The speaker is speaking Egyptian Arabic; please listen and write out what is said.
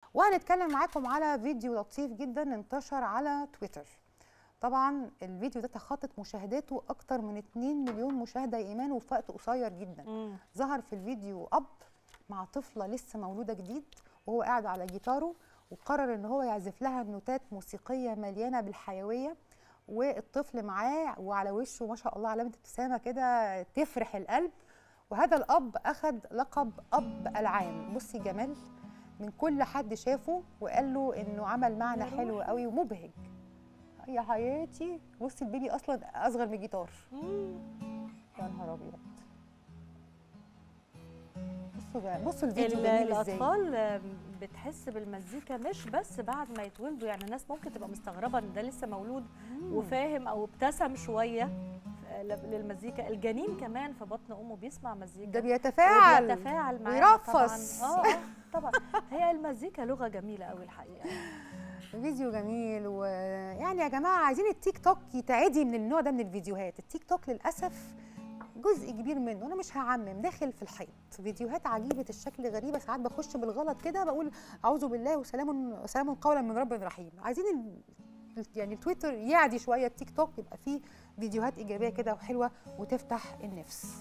وهنتكلم معاكم على فيديو لطيف جدا انتشر على تويتر طبعا الفيديو ده تخطت مشاهداته اكتر من 2 مليون مشاهده يا ايمان وفي وقت قصير جدا مم. ظهر في الفيديو اب مع طفله لسه مولوده جديد وهو قاعد على جيتاره وقرر ان هو يعزف لها نوتات موسيقيه مليانه بالحيويه والطفل معاه وعلى وشه ما شاء الله علامه ابتسامه كده تفرح القلب وهذا الاب اخذ لقب اب العام بصي جمال من كل حد شافه وقال له انه عمل معنى يا حلو قوي ومبهج يا حياتي بصي البيبي اصلا اصغر من الجيتار مم. يا نهار ابيض بصوا بقى بصوا الفيديو ال- جميل ازاي الاطفال آم، بتحس بالمزيكا مش بس بعد ما يتولدوا يعني الناس ممكن تبقى مستغربه ان ده لسه مولود وفاهم او ابتسم شويه آه، ل- للمزيكا الجنين كمان في بطن امه بيسمع مزيكا ده بيتفاعل بيتفاعل معاها ويرفص. طبعا اه آه، طبعا هي المزيكا لغه جميله قوي الحقيقه فيديو جميل ويعني يا جماعه عايزين التيك توك يتعدي من النوع ده من الفيديوهات التيك توك للاسف جزء كبير منه انا مش هعمم داخل في الحيط فيديوهات عجيبه الشكل غريبه ساعات بخش بالغلط كده بقول اعوذ بالله وسلام سلام قولا من رب رحيم عايزين ال... يعني التويتر يعدي شويه التيك توك يبقى فيه فيديوهات ايجابيه كده وحلوه وتفتح النفس